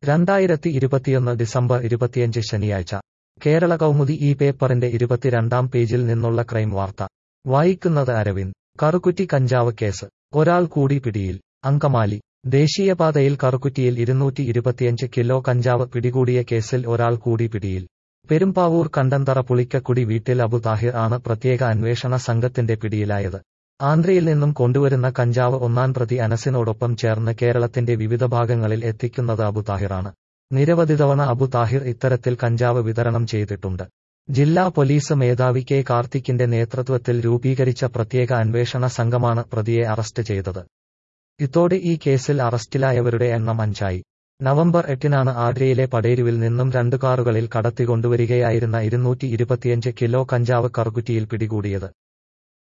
രണ്ടായിരത്തി ഇരുപത്തിയൊന്ന് ഡിസംബർ ഇരുപത്തിയഞ്ച് ശനിയാഴ്ച കേരള കൗമുദി ഈ പേപ്പറിന്റെ ഇരുപത്തിരണ്ടാം പേജിൽ നിന്നുള്ള ക്രൈം വാർത്ത വായിക്കുന്നത് അരവിന്ദ് കറുകുറ്റി കഞ്ചാവ് കേസ് ഒരാൾ കൂടി പിടിയിൽ അങ്കമാലി ദേശീയപാതയിൽ കറുകുറ്റിയിൽ ഇരുന്നൂറ്റി ഇരുപത്തിയഞ്ച് കിലോ കഞ്ചാവ് പിടികൂടിയ കേസിൽ ഒരാൾ കൂടി പിടിയിൽ പെരുമ്പാവൂർ കണ്ടന്തറ പുളിക്കക്കുടി വീട്ടിൽ അബു താഹിർ ആണ് പ്രത്യേക അന്വേഷണ സംഘത്തിന്റെ പിടിയിലായത് ആന്ധ്രയിൽ നിന്നും കൊണ്ടുവരുന്ന കഞ്ചാവ് ഒന്നാം പ്രതി അനസിനോടൊപ്പം ചേർന്ന് കേരളത്തിന്റെ വിവിധ ഭാഗങ്ങളിൽ എത്തിക്കുന്നത് അബു താഹിറാണ് നിരവധി തവണ അബു താഹിർ ഇത്തരത്തിൽ കഞ്ചാവ് വിതരണം ചെയ്തിട്ടുണ്ട് ജില്ലാ പോലീസ് മേധാവി കെ കാർത്തിക്കിന്റെ നേതൃത്വത്തിൽ രൂപീകരിച്ച പ്രത്യേക അന്വേഷണ സംഘമാണ് പ്രതിയെ അറസ്റ്റ് ചെയ്തത് ഇതോടെ ഈ കേസിൽ അറസ്റ്റിലായവരുടെ എണ്ണം അഞ്ചായി നവംബർ എട്ടിനാണ് ആഗ്രയിലെ പടേരുവിൽ നിന്നും രണ്ടു കാറുകളിൽ കടത്തിക്കൊണ്ടുവരികയായിരുന്ന ഇരുന്നൂറ്റി ഇരുപത്തിയഞ്ച് കിലോ കഞ്ചാവ് കറുകുറ്റിയിൽ പിടികൂടിയത്